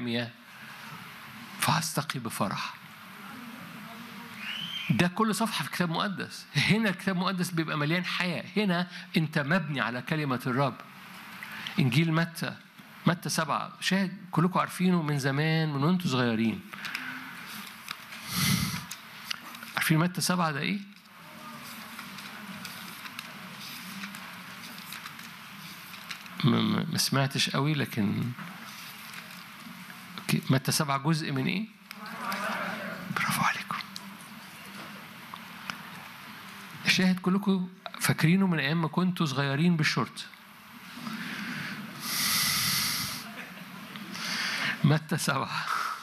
مياه فهستقي بفرح ده كل صفحة في الكتاب المقدس هنا الكتاب المقدس بيبقى مليان حياة هنا أنت مبني على كلمة الرب إنجيل متى متى سبعة شاهد كلكم عارفينه من زمان من وانتم صغيرين عارفين متى سبعة ده إيه؟ ما سمعتش قوي لكن متى سبعة جزء من إيه؟ برافو عليكم شاهد كلكم فاكرينه من أيام ما كنتوا صغيرين بالشورت متى سبعة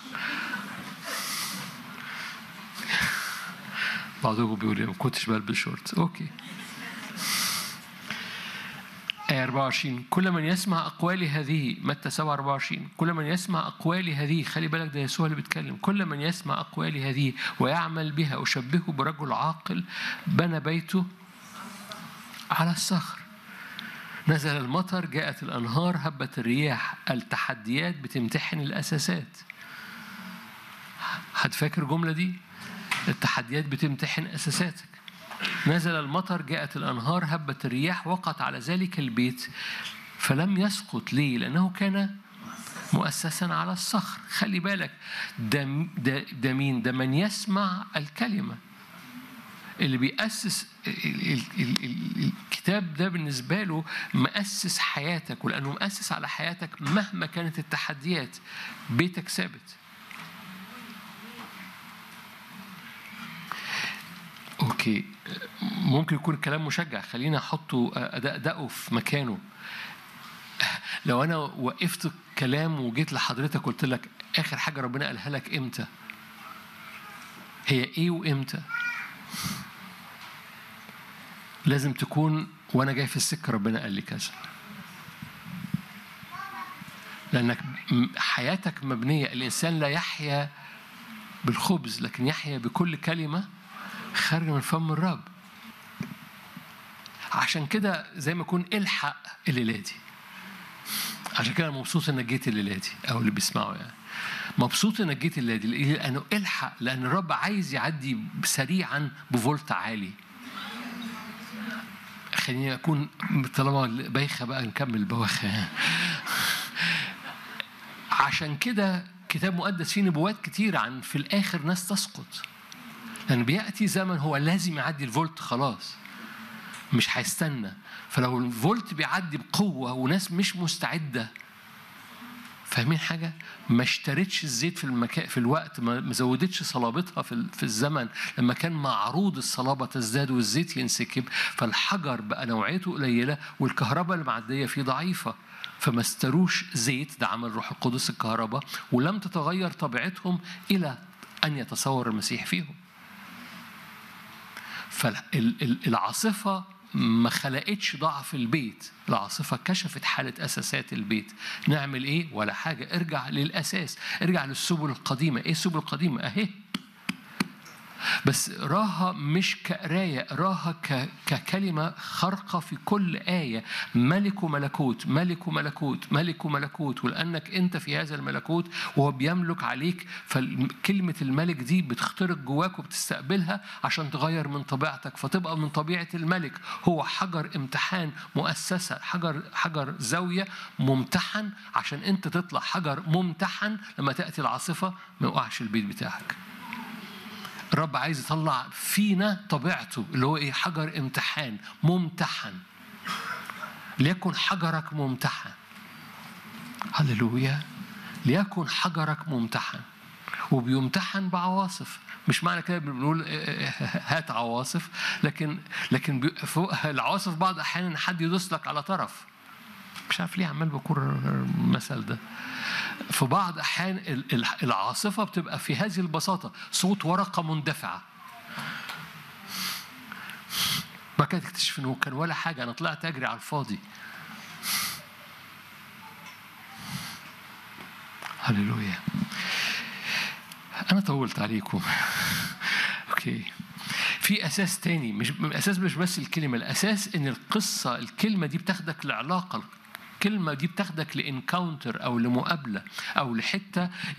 بعضكم بيقول لي ما كنتش بلبس شورت اوكي آية 24 كل من يسمع أقوالي هذه متى 7 24 كل من يسمع أقوالي هذه خلي بالك ده يسوع اللي بيتكلم كل من يسمع أقوالي هذه ويعمل بها أشبهه برجل عاقل بنى بيته على الصخر نزل المطر جاءت الأنهار هبت الرياح التحديات بتمتحن الأساسات حد فاكر الجملة دي؟ التحديات بتمتحن أساساتك نزل المطر جاءت الأنهار هبت الرياح وقعت على ذلك البيت فلم يسقط ليه؟ لأنه كان مؤسسا على الصخر خلي بالك ده, ده, ده مين؟ ده من يسمع الكلمة اللي بيأسس الكتاب ده بالنسبة له مؤسس حياتك ولأنه مؤسس على حياتك مهما كانت التحديات بيتك ثابت اوكي ممكن يكون الكلام مشجع خلينا احطه ادقه في مكانه لو انا وقفت كلام وجيت لحضرتك قلت لك اخر حاجه ربنا قالها لك امتى هي ايه وامتى لازم تكون وانا جاي في السكه ربنا قال لي كذا لانك حياتك مبنيه الانسان لا يحيا بالخبز لكن يحيا بكل كلمه خارجه من فم الرب عشان كده زي ما يكون الحق الليله دي عشان كده انا مبسوط انك جيت الليله دي او اللي بيسمعوا يعني مبسوط انك جيت الليله دي لانه الحق لان الرب عايز يعدي سريعا بفولت عالي خليني اكون طالما بايخه بقى نكمل بواخه عشان كده كتاب مقدس فيه نبوات كتير عن في الاخر ناس تسقط لان بياتي زمن هو لازم يعدي الفولت خلاص مش هيستنى فلو الفولت بيعدي بقوه وناس مش مستعده فاهمين حاجه ما اشترتش الزيت في المكان في الوقت ما زودتش صلابتها في في الزمن لما كان معروض الصلابه تزداد والزيت ينسكب فالحجر بقى نوعيته قليله والكهرباء اللي معديه فيه ضعيفه فما استروش زيت ده عمل روح القدس الكهرباء ولم تتغير طبيعتهم الى ان يتصور المسيح فيهم فالعاصفه ما خلقتش ضعف البيت العاصفة كشفت حالة أساسات البيت نعمل إيه ولا حاجة ارجع للأساس ارجع للسبل القديمة إيه السبل القديمة أهي بس راها مش كقراية راها ككلمة خارقة في كل آية ملك وملكوت ملك وملكوت ملك وملكوت ولأنك أنت في هذا الملكوت وهو بيملك عليك فكلمة الملك دي بتخترق جواك وبتستقبلها عشان تغير من طبيعتك فتبقى من طبيعة الملك هو حجر امتحان مؤسسة حجر حجر زاوية ممتحن عشان أنت تطلع حجر ممتحن لما تأتي العاصفة ما يوقعش البيت بتاعك الرب عايز يطلع فينا طبيعته اللي هو ايه حجر امتحان ممتحن ليكن حجرك ممتحن هللويا ليكن حجرك ممتحن وبيمتحن بعواصف مش معنى كده بنقول هات عواصف لكن لكن العواصف بعض الاحيان حد يدوس لك على طرف مش عارف ليه عمال بكرر المثل ده في بعض احيان العاصفه بتبقى في هذه البساطه صوت ورقه مندفعه بعد كده تكتشف انه كان ولا حاجه انا طلعت اجري على الفاضي هللويا انا طولت عليكم اوكي في اساس تاني مش اساس مش بس الكلمه الاساس ان القصه الكلمه دي بتاخدك لعلاقه الكلمة دي بتاخدك لإنكاونتر أو لمقابلة أو لحتة